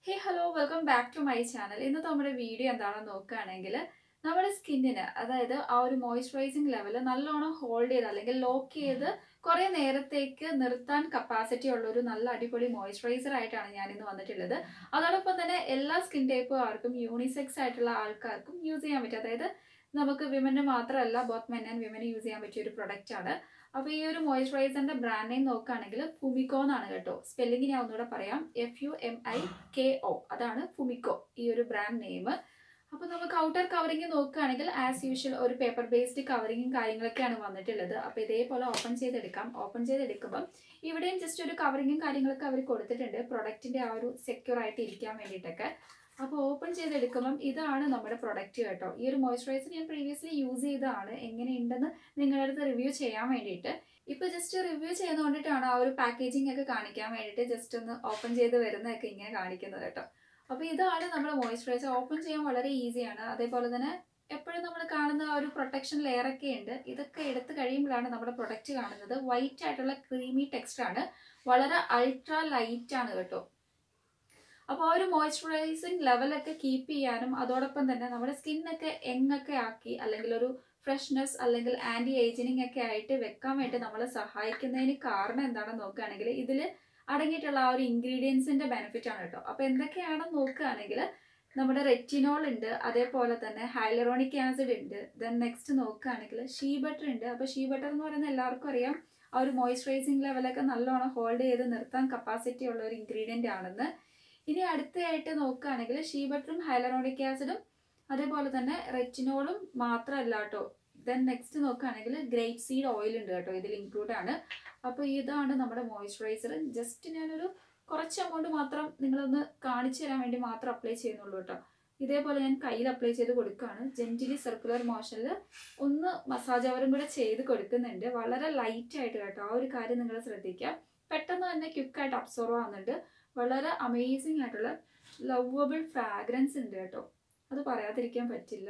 hey hello welcome back to my channel ഇന്ന് നമ്മുടെ video എന്താണെന്ന് നോക്കുകയാണെങ്കിൽ നമ്മുടെ സ്കിന്നിന് അതായത് ആ ഒരു മോയ്സ്ചറൈസിങ് ലെവൽ നല്ലോണം ഹോൾഡ് ചെയ്ത് അല്ലെങ്കിൽ ലോക്ക് ചെയ്ത് കുറേ നേരത്തേക്ക് നിർത്താൻ കപ്പാസിറ്റി ഉള്ള ഒരു നല്ല അടിപൊളി മോയ്സ്ചറൈസർ ആയിട്ടാണ് ഞാൻ ഇന്ന് വന്നിട്ടുള്ളത് അതോടൊപ്പം തന്നെ എല്ലാ സ്കിൻ ടൈപ്പുകാർക്കും യൂണിസെക്സ് ആയിട്ടുള്ള ആൾക്കാർക്കും യൂസ് ചെയ്യാൻ പറ്റും അതായത് നമുക്ക് വിമന് മാത്രമല്ല both men and women use ചെയ്യാൻ പറ്റിയ ഒരു പ്രൊഡക്റ്റ് ആണ് അപ്പോൾ ഈ ഒരു മോയ്സ്ചറൈസറിന്റെ ബ്രാൻഡ് നെയിം നോക്കുകയാണെങ്കിൽ ഫുമിക്കോ എന്നാണ് കേട്ടോ സ്പെല്ലിംഗ് ഞാൻ ഒന്നുകൂടെ പറയാം F U M I K O അതാണ് ഫുമിക്കോ ഈ ഒരു ബ്രാൻഡ് നെയിം അപ്പോൾ നമുക്ക് ഔട്ടർ കവറിങ് നോക്കുകയാണെങ്കിൽ ആസ് യൂഷ്വൽ ഒരു പേപ്പർ ബേസ്ഡ് കവറിങ്ങും കാര്യങ്ങളൊക്കെയാണ് വന്നിട്ടുള്ളത് അപ്പോൾ ഇതേപോലെ ഓപ്പൺ ചെയ്തെടുക്കാം ഓപ്പൺ ചെയ്തെടുക്കുമ്പം ഇവിടെയും ജസ്റ്റ് ഒരു കവറിങ്ങും കാര്യങ്ങളൊക്കെ അവർ കൊടുത്തിട്ടുണ്ട് പ്രൊഡക്റ്റിന്റെ ആ ഒരു സെക്യൂർ ആയിട്ട് ഇരിക്കാൻ വേണ്ടിയിട്ടൊക്കെ അപ്പോൾ ഓപ്പൺ ചെയ്തെടുക്കുമ്പം ഇതാണ് നമ്മുടെ പ്രൊഡക്റ്റ് കേട്ടോ ഈ ഒരു മോയ്സ്ചറൈസർ ഞാൻ പ്രീവിയസ്ലി യൂസ് ചെയ്തതാണ് എങ്ങനെയുണ്ടെന്ന് നിങ്ങളുടെ അടുത്ത് റിവ്യൂ ചെയ്യാൻ വേണ്ടിയിട്ട് ഇപ്പോൾ ജസ്റ്റ് റിവ്യൂ ചെയ്തുകൊണ്ടിട്ടാണ് ആ ഒരു പാക്കേജിംഗ് ഒക്കെ കാണിക്കാൻ വേണ്ടിയിട്ട് ജസ്റ്റ് ഒന്ന് ഓപ്പൺ ചെയ്ത് വരുന്നതൊക്കെ ഇങ്ങനെ കാണിക്കുന്നത് കേട്ടോ അപ്പോൾ ഇതാണ് നമ്മുടെ മോയ്സ്ചറൈസർ ഓപ്പൺ ചെയ്യാൻ വളരെ ഈസിയാണ് അതേപോലെ തന്നെ എപ്പോഴും നമ്മൾ കാണുന്ന ആ ഒരു പ്രൊട്ടക്ഷൻ ലെയർ ഒക്കെ ഉണ്ട് ഇതൊക്കെ എടുത്തു കഴിയുമ്പോഴാണ് നമ്മുടെ പ്രൊഡക്റ്റ് കാണുന്നത് വൈറ്റ് ആയിട്ടുള്ള ക്രീമി ടെക്സ്റ്റ് ആണ് വളരെ അൾട്രാ ലൈറ്റ് ആണ് കേട്ടോ അപ്പോൾ ആ ഒരു മോയ്സ്ചറൈസിങ് ലെവലൊക്കെ കീപ്പ് ചെയ്യാനും അതോടൊപ്പം തന്നെ നമ്മുടെ സ്കിന്നൊക്കെ എങ്ങൊക്കെ ആക്കി അല്ലെങ്കിൽ ഒരു ഫ്രഷ്നെസ് അല്ലെങ്കിൽ ആൻറ്റി ഏജിനിങ് ഒക്കെ ആയിട്ട് വെക്കാൻ വേണ്ടി നമ്മളെ സഹായിക്കുന്നതിന് കാരണം എന്താണെന്ന് നോക്കുകയാണെങ്കിൽ ഇതിൽ അടങ്ങിയിട്ടുള്ള ആ ഒരു ഇൻഗ്രീഡിയൻസിന്റെ ബെനിഫിറ്റ് ആണ് കേട്ടോ അപ്പോൾ എന്തൊക്കെയാണെന്ന് നോക്കുകയാണെങ്കിൽ നമ്മുടെ റെറ്റിനോൾ ഉണ്ട് അതേപോലെ തന്നെ ഹൈലറോണിക് ആസിഡ് ഉണ്ട് ദെൻ നെക്സ്റ്റ് നോക്കുകയാണെങ്കിൽ ഷീ ബട്ടർ ഉണ്ട് അപ്പോൾ ഷീ ബട്ടർ എന്ന് പറയുന്നത് എല്ലാവർക്കും അറിയാം ആ ഒരു മോയ്സ്ചറൈസിങ് ലെവലൊക്കെ നല്ലോണം ഹോൾഡ് ചെയ്ത് നിർത്താൻ കപ്പാസിറ്റി ഉള്ള ഒരു ഇൻഗ്രീഡിയൻ്റ് ആണെന്ന് ഇനി അടുത്തതായിട്ട് നോക്കുകയാണെങ്കിൽ ഷീ ബട്ടറും ഹൈലറോണിക് ആസിഡും അതേപോലെ തന്നെ റെറ്റിനോളും മാത്രമല്ല കേട്ടോ ദെൻ നെക്സ്റ്റ് നോക്കുകയാണെങ്കിൽ ഗ്രേപ്പ് സീഡ് ഓയിൽ ഉണ്ട് കേട്ടോ ഇതിൽ ഇൻക്ലൂഡ് ആണ് അപ്പോൾ ഇതാണ് നമ്മുടെ മോയ്സ്ചറൈസർ ജസ്റ്റ് ഞാനൊരു കുറച്ച് എമൗണ്ട് മാത്രം നിങ്ങളൊന്ന് കാണിച്ചു തരാൻ വേണ്ടി മാത്രം അപ്ലൈ ചെയ്യുന്നുള്ളൂ കേട്ടോ ഇതേപോലെ ഞാൻ കയ്യിൽ അപ്ലൈ ചെയ്ത് കൊടുക്കുകയാണ് ജെന്റിലി സർക്കുലർ മോഷനിൽ ഒന്ന് മസാജ് അവരും കൂടെ ചെയ്ത് കൊടുക്കുന്നുണ്ട് വളരെ ലൈറ്റ് ആയിട്ട് കേട്ടോ ആ ഒരു കാര്യം നിങ്ങൾ ശ്രദ്ധിക്കുക പെട്ടെന്ന് തന്നെ ക്വിക്കായിട്ട് അബ്സോർവ് ആവുന്നുണ്ട് വളരെ അമേസിങ് ആയിട്ടുള്ള ലവബിൾ ഫ്രാഗ്രൻസ് ഉണ്ട് കേട്ടോ അത് പറയാതിരിക്കാൻ പറ്റില്ല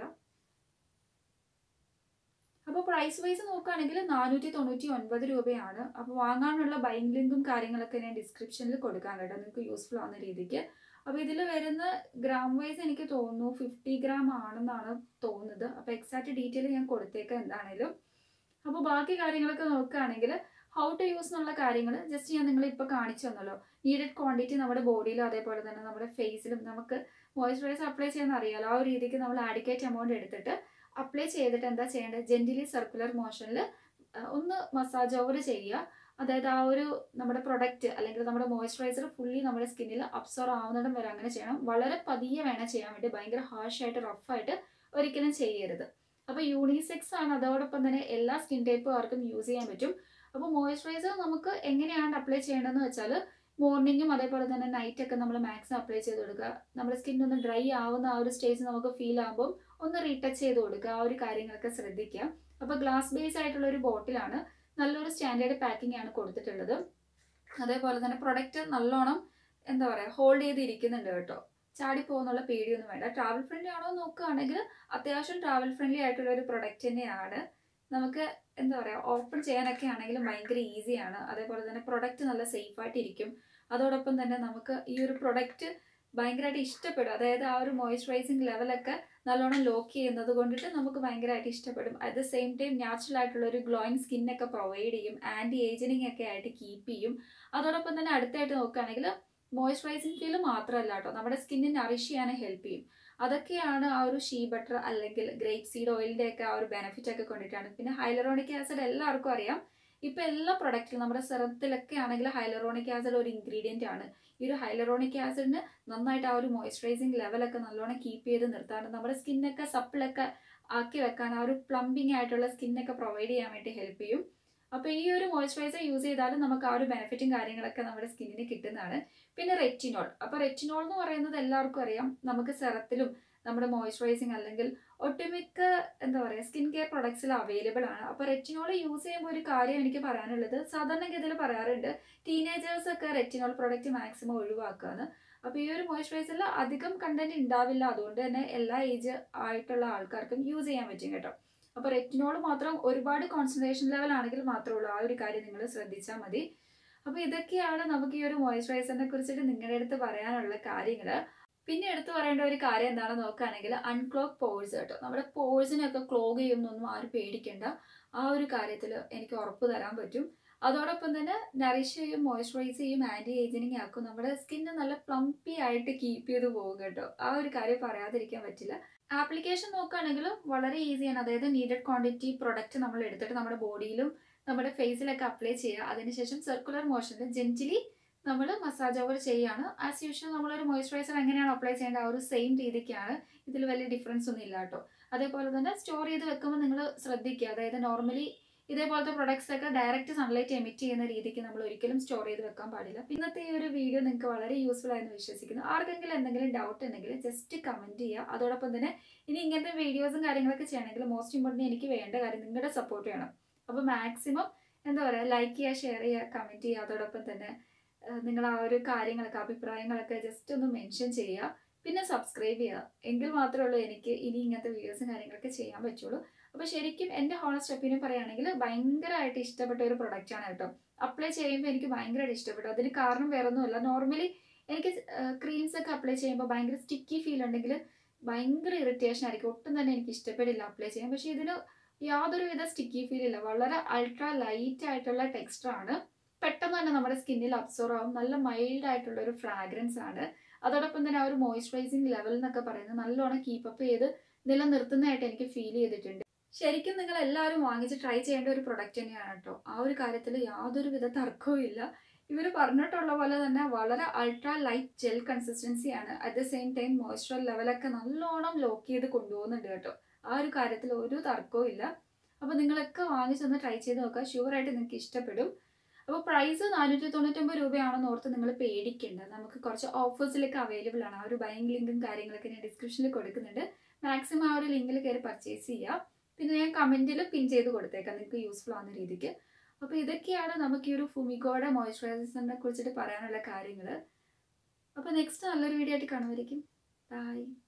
അപ്പോൾ പ്രൈസ് വൈസ് നോക്കുകയാണെങ്കിൽ നാനൂറ്റി തൊണ്ണൂറ്റി ഒൻപത് രൂപയാണ് അപ്പോൾ വാങ്ങാനുള്ള ബൈങ് ലിങ്കും കാര്യങ്ങളൊക്കെ ഞാൻ ഡിസ്ക്രിപ്ഷനിൽ കൊടുക്കാൻ കേട്ടോ നിങ്ങൾക്ക് യൂസ്ഫുൾ ആവുന്ന രീതിക്ക് അപ്പോൾ ഇതിൽ വരുന്ന ഗ്രാം വൈസ് എനിക്ക് തോന്നുന്നു ഫിഫ്റ്റി ഗ്രാം ആണെന്നാണ് തോന്നുന്നത് അപ്പോൾ എക്സാക്ട് ഡീറ്റെയിൽ ഞാൻ കൊടുത്തേക്കാം എന്താണേലും അപ്പോൾ ബാക്കി കാര്യങ്ങളൊക്കെ നോക്കുകയാണെങ്കിൽ ഹൗ ടു യൂസ് എന്നുള്ള കാര്യങ്ങൾ ജസ്റ്റ് ഞാൻ നിങ്ങളെ ഇപ്പോൾ കാണിച്ചു തന്നല്ലോ നീഡഡ് ക്വാണ്ടിറ്റി നമ്മുടെ ബോഡിയിലും അതേപോലെ തന്നെ നമ്മുടെ ഫേസിലും നമുക്ക് മോയ്സ്ചറൈസർ അപ്ലൈ ചെയ്യാൻ അറിയാലോ ആ ഒരു രീതിക്ക് നമ്മൾ ആഡിക്കേറ്റ് എമൗണ്ട് എടുത്തിട്ട് അപ്ലൈ ചെയ്തിട്ട് എന്താ ചെയ്യേണ്ടത് ജെന്റിലി സർക്കുലർ മോഷനിൽ ഒന്ന് മസാജ് ഓവർ ചെയ്യുക അതായത് ആ ഒരു നമ്മുടെ പ്രൊഡക്റ്റ് അല്ലെങ്കിൽ നമ്മുടെ മോയ്സ്ചറൈസർ ഫുള്ളി നമ്മുടെ സ്കിന്നിൽ അബ്സോർവ് ആവുന്നിടം വരെ അങ്ങനെ ചെയ്യണം വളരെ പതിയെ വേണം ചെയ്യാൻ വേണ്ടി ഭയങ്കര ഹാർഷായിട്ട് റഫായിട്ട് ഒരിക്കലും ചെയ്യരുത് അപ്പോൾ യൂണിസെക്സ് ആണ് അതോടൊപ്പം തന്നെ എല്ലാ സ്കിൻ ടൈപ്പുകാർക്കും യൂസ് ചെയ്യാൻ പറ്റും അപ്പോൾ മോയ്സ്ചറൈസർ നമുക്ക് എങ്ങനെയാണ് അപ്ലൈ ചെയ്യേണ്ടതെന്ന് വെച്ചാൽ മോർണിംഗും അതേപോലെ തന്നെ നൈറ്റ് ഒക്കെ നമ്മൾ മാക്സിമം അപ്ലൈ ചെയ്ത് കൊടുക്കുക നമ്മുടെ സ്കിൻ ഒന്ന് ഡ്രൈ ആവുന്ന ആ ഒരു സ്റ്റേജ് നമുക്ക് ഫീൽ ആകുമ്പോൾ ഒന്ന് റീടച്ച് ചെയ്ത് കൊടുക്കുക ആ ഒരു കാര്യങ്ങളൊക്കെ ശ്രദ്ധിക്കുക അപ്പോൾ ഗ്ലാസ് ബേസ് ആയിട്ടുള്ള ഒരു ബോട്ടിലാണ് നല്ലൊരു സ്റ്റാൻഡേർഡ് പാക്കിംഗ് ആണ് കൊടുത്തിട്ടുള്ളത് അതേപോലെ തന്നെ പ്രൊഡക്റ്റ് നല്ലോണം എന്താ പറയുക ഹോൾഡ് ചെയ്തിരിക്കുന്നുണ്ട് കേട്ടോ ചാടി പോകുന്നുള്ള പേടിയൊന്നും വേണ്ട ട്രാവൽ ഫ്രണ്ട്ലി ആണോ നോക്കുകയാണെങ്കിൽ അത്യാവശ്യം ട്രാവൽ ഫ്രണ്ട്ലി ആയിട്ടുള്ള ഒരു പ്രൊഡക്റ്റ് തന്നെയാണ് നമുക്ക് എന്താ പറയുക ഓപ്പൺ ചെയ്യാനൊക്കെ ആണെങ്കിലും ഭയങ്കര ഈസിയാണ് അതേപോലെ തന്നെ പ്രൊഡക്റ്റ് നല്ല സേഫ് ആയിട്ടിരിക്കും അതോടൊപ്പം തന്നെ നമുക്ക് ഈ ഒരു പ്രൊഡക്റ്റ് ഭയങ്കരമായിട്ട് ഇഷ്ടപ്പെടും അതായത് ആ ഒരു മോയ്സ്ചറൈസിങ് ലെവലൊക്കെ നല്ലോണം ലോക്ക് ചെയ്യുന്നത് കൊണ്ടിട്ട് നമുക്ക് ഭയങ്കരമായിട്ട് ഇഷ്ടപ്പെടും at the same time natural ആയിട്ടുള്ള ഒരു ഗ്ലോയിങ് സ്കിന്നൊക്കെ പ്രൊവൈഡ് ചെയ്യും ആൻറ്റി ഏജിനിങ് ഒക്കെ ആയിട്ട് കീപ്പ് ചെയ്യും അതോടൊപ്പം തന്നെ അടുത്തായിട്ട് നോക്കുകയാണെങ്കിൽ മോയ്സ്ചറൈസിങ് ഫീൽ മാത്രമല്ല കേട്ടോ നമ്മുടെ സ്കിന്നിനെ നറിഷ് ചെയ്യാൻ ഹെൽപ്പ് ചെയ്യും അതൊക്കെയാണ് ആ ഒരു ഷീ ബട്ടർ അല്ലെങ്കിൽ ഗ്രേപ്പ് സീഡ് ഓയിലിൻ്റെ ഒക്കെ ആ ഒരു ബെനിഫിറ്റ് ഒക്കെ കൊണ്ടിട്ടാണ് പിന്നെ ഹൈലറോണിക് ആസിഡ് എല്ലാവർക്കും അറിയാം ഇപ്പൊ എല്ലാ പ്രൊഡക്റ്റിലും നമ്മുടെ സെറത്തിലൊക്കെ ആണെങ്കിൽ ഹൈലറോണിക് ആസിഡ് ഒരു ഇൻഗ്രീഡിയന്റ് ആണ് ഈ ഒരു ഹൈലറോണിക് ആസിഡിന് നന്നായിട്ട് ആ ഒരു മോയ്സ്ചറൈസിങ് ലെവലൊക്കെ നല്ലോണം കീപ്പ് ചെയ്ത് നിർത്താനും നമ്മുടെ സ്കിന്നൊക്കെ സപ്പിളൊക്കെ ആക്കി വെക്കാൻ ആ ഒരു പ്ലംബിംഗ് ആയിട്ടുള്ള സ്കിന്നൊക്കെ പ്രൊവൈഡ് ചെയ്യാൻ വേണ്ടി ഹെൽപ്പ് ചെയ്യും അപ്പോൾ ഈ ഒരു മോയ്സ്ചറൈസർ യൂസ് ചെയ്താലും നമുക്ക് ആ ഒരു ബെനിഫിറ്റും കാര്യങ്ങളൊക്കെ നമ്മുടെ സ്കിന്നിന് കിട്ടുന്നതാണ് പിന്നെ റെറ്റിനോൾ അപ്പോൾ റെറ്റിനോൾ എന്ന് പറയുന്നത് എല്ലാവർക്കും അറിയാം നമുക്ക് സെറത്തിലും നമ്മുടെ മോയ്സ്ചറൈസിങ് അല്ലെങ്കിൽ ഒട്ടുമിക്ക എന്താ പറയുക സ്കിൻ കെയർ പ്രൊഡക്ട്സിൽ അവൈലബിൾ ആണ് അപ്പോൾ റെറ്റിനോൾ യൂസ് ചെയ്യുമ്പോൾ ഒരു കാര്യം എനിക്ക് പറയാനുള്ളത് സാധാരണഗതിയിൽ പറയാറുണ്ട് ടീനേജേഴ്സ് ഒക്കെ റെറ്റിനോൾ പ്രൊഡക്റ്റ് മാക്സിമം ഒഴിവാക്കുകയാണ് അപ്പോൾ ഈ ഒരു മോയ്സ്ചറൈസറിൽ അധികം കണ്ടന്റ് ഉണ്ടാവില്ല അതുകൊണ്ട് തന്നെ എല്ലാ ഏജ് ആയിട്ടുള്ള ആൾക്കാർക്കും യൂസ് ചെയ്യാൻ പറ്റും കേട്ടോ അപ്പോൾ റെറ്റിനോൾ മാത്രം ഒരുപാട് കോൺസെൻട്രേഷൻ ലെവൽ ആണെങ്കിൽ മാത്രമേ ഉള്ളൂ ആ ഒരു കാര്യം നിങ്ങൾ ശ്രദ്ധിച്ചാൽ മതി അപ്പോൾ ഇതൊക്കെയാണ് നമുക്ക് ഈ ഒരു മോയ്സ്ചറൈസറിനെ കുറിച്ചിട്ട് നിങ്ങളുടെ അടുത്ത് പറയാനുള്ള കാര്യങ്ങൾ പിന്നെ എടുത്തു പറയേണ്ട ഒരു കാര്യം എന്താണെന്ന് നോക്കുകയാണെങ്കിൽ അൺക്ലോഗ് പോഴ്സ് കേട്ടോ നമ്മുടെ പോഴ്സിനൊക്കെ ക്ലോഗ് ചെയ്യുന്നൊന്നും ആരും പേടിക്കേണ്ട ആ ഒരു കാര്യത്തിൽ എനിക്ക് ഉറപ്പ് തരാൻ പറ്റും അതോടൊപ്പം തന്നെ നറിഷ് ചെയ്യും മോയ്സ്ചറൈസ് ചെയ്യും ആൻറ്റി ഏജിനിങ് ആക്കും നമ്മുടെ സ്കിന്ന് നല്ല പ്ലംപി ആയിട്ട് കീപ്പ് ചെയ്ത് പോകും കേട്ടോ ആ ഒരു കാര്യം പറയാതിരിക്കാൻ പറ്റില്ല ആപ്ലിക്കേഷൻ നോക്കുകയാണെങ്കിൽ വളരെ ഈസിയാണ് അതായത് നീഡഡ് ക്വാണ്ടിറ്റി പ്രൊഡക്റ്റ് നമ്മൾ എടുത്തിട്ട് നമ്മുടെ ബോഡിയിലും നമ്മുടെ ഫേസിലൊക്കെ അപ്ലൈ ചെയ്യുക അതിനുശേഷം സർക്കുലർ മോഷനിൽ ജെന്റിലി നമ്മൾ മസാജ് ഓവർ ചെയ്യുകയാണ് ആസ് യൂഷ്വൽ നമ്മളൊരു മോയ്സ്ചറൈസർ എങ്ങനെയാണ് അപ്ലൈ ചെയ്യേണ്ടത് ആ ഒരു സെയിം രീതിക്കാണ് ഇതിൽ വലിയ ഡിഫറൻസ് ഒന്നും ഇല്ല കേട്ടോ അതേപോലെ തന്നെ സ്റ്റോർ ചെയ്ത് വെക്കുമ്പോൾ നിങ്ങൾ ശ്രദ്ധിക്കുക അതായത് നോർമലി ഇതേപോലത്തെ പ്രൊഡക്ട്സ് ഒക്കെ ഡയറക്റ്റ് സൺലൈറ്റ് എമിറ്റ് ചെയ്യുന്ന രീതിക്ക് നമ്മൾ ഒരിക്കലും സ്റ്റോർ ചെയ്ത് വെക്കാൻ പാടില്ല ഇന്നത്തെ ഈ ഒരു വീഡിയോ നിങ്ങൾക്ക് വളരെ യൂസ്ഫുൾ ആയെന്ന് വിശ്വസിക്കുന്നു ആർക്കെങ്കിലും എന്തെങ്കിലും ഡൗട്ട് ഉണ്ടെങ്കിൽ ജസ്റ്റ് കമൻറ്റ് ചെയ്യുക അതോടൊപ്പം തന്നെ ഇനി ഇങ്ങനത്തെ വീഡിയോസും കാര്യങ്ങളൊക്കെ ചെയ്യണമെങ്കിൽ മോസ്റ്റ് ഇമ്പോർട്ടൻ്റ് എനിക്ക് വേണ്ട കാര്യം നിങ്ങളുടെ സപ്പോർട്ട് വേണം അപ്പോൾ മാക്സിമം എന്താ പറയുക ലൈക്ക് ചെയ്യുക ഷെയർ ചെയ്യുക കമൻറ്റ് ചെയ്യുക അതോടൊപ്പം തന്നെ നിങ്ങൾ ആ ഒരു കാര്യങ്ങളൊക്കെ അഭിപ്രായങ്ങളൊക്കെ ജസ്റ്റ് ഒന്ന് മെൻഷൻ ചെയ്യുക പിന്നെ സബ്സ്ക്രൈബ് ചെയ്യുക എങ്കിൽ മാത്രമേ ഉള്ളൂ എനിക്ക് ഇനി ഇങ്ങനത്തെ വീഡിയോസും കാര്യങ്ങളൊക്കെ ചെയ്യാൻ പറ്റുള്ളൂ അപ്പോൾ ശരിക്കും എൻ്റെ ഹോണസ്റ്റ് ഒപ്പീനിയൻ പറയുകയാണെങ്കിൽ ഭയങ്കരമായിട്ട് ഇഷ്ടപ്പെട്ട ഒരു പ്രൊഡക്റ്റാണ് കേട്ടോ അപ്ലൈ ചെയ്യുമ്പോൾ എനിക്ക് ഭയങ്കരമായിട്ട് ഇഷ്ടപ്പെട്ടു അതിന് കാരണം വേറെ ഒന്നുമല്ല നോർമലി എനിക്ക് ക്രീംസ് ഒക്കെ അപ്ലൈ ചെയ്യുമ്പോൾ ഭയങ്കര സ്റ്റിക്കി ഫീൽ ഉണ്ടെങ്കിൽ ഭയങ്കര ഇറിറ്റേഷൻ ആയിരിക്കും ഒട്ടും തന്നെ എനിക്ക് ഇഷ്ടപ്പെടില്ല അപ്ലൈ ചെയ്യാൻ പക്ഷേ ഇതിന് യാതൊരുവിധ സ്റ്റിക്കി ഫീൽ ഇല്ല വളരെ അൾട്രാ ലൈറ്റ് ആയിട്ടുള്ള ടെക്സ്ചർ ആണ് പെട്ടെന്ന് തന്നെ നമ്മുടെ സ്കിന്നിൽ അബ്സോർവ് ആവും നല്ല മൈൽഡ് ആയിട്ടുള്ള ഒരു ഫ്രാഗ്രൻസ് ആണ് അതോടൊപ്പം തന്നെ ആ ഒരു മോയ്സ്ചറൈസിങ് ലെവൽ എന്നൊക്കെ പറയുന്നത് നല്ലോണം കീപ്പപ്പ് ചെയ്ത് നിലനിർത്തുന്നതായിട്ട് എനിക്ക് ഫീൽ ചെയ്തിട്ടുണ്ട് ശരിക്കും നിങ്ങൾ എല്ലാവരും വാങ്ങിച്ച് ട്രൈ ചെയ്യേണ്ട ഒരു പ്രൊഡക്റ്റ് തന്നെയാണ് കേട്ടോ ആ ഒരു കാര്യത്തിൽ യാതൊരുവിധ തർക്കവും ഇല്ല ഇവർ പറഞ്ഞിട്ടുള്ള പോലെ തന്നെ വളരെ അൾട്രാ ലൈറ്റ് ജെൽ കൺസിസ്റ്റൻസി ആണ് at the same time moisture ലെവലൊക്കെ നല്ലോണം ലോക്ക് ചെയ്ത് കൊണ്ടുപോകുന്നുണ്ട് കേട്ടോ ആ ഒരു കാര്യത്തിൽ ഒരു തർക്കവും ഇല്ല അപ്പോൾ നിങ്ങളൊക്കെ വാങ്ങിച്ചൊന്ന് ട്രൈ ചെയ്ത് നോക്കുക ഷുവറായിട്ട് നിങ്ങൾക്ക് ഇഷ്ടപ്പെടും അപ്പോൾ പ്രൈസ് നാനൂറ്റി തൊണ്ണൂറ്റൊമ്പത് രൂപയാണെന്ന് ഓർത്ത് നിങ്ങൾ പേടിക്കേണ്ട നമുക്ക് കുറച്ച് ഓഫേഴ്സിലൊക്കെ അവൈലബിൾ ആണ് ആ ഒരു ബൈങ് ലിങ്കും കാര്യങ്ങളൊക്കെ ഞാൻ ഡിസ്ക്രിപ്ഷനിൽ കൊടുക്കുന്നുണ്ട് മാക്സിമം ആ ഒരു ലിങ്കിൽ കയറി പർച്ചേസ് ചെയ്യുക പിന്നെ ഞാൻ കമൻറ്റിൽ പിൻ ചെയ്ത് കൊടുത്തേക്കാം നിങ്ങൾക്ക് യൂസ്ഫുൾ ആവുന്ന രീതിക്ക് അപ്പോൾ ഇതൊക്കെയാണ് നമുക്ക് ഈ ഒരു ഫുമിക്കോയുടെ മോയ്സ്ചറൈസറിനെ കുറിച്ചിട്ട് പറയാനുള്ള കാര്യങ്ങൾ അപ്പോൾ നെക്സ്റ്റ് നല്ലൊരു വീഡിയോ ആയിട്ട് കാണുമായിരിക്കും ബൈ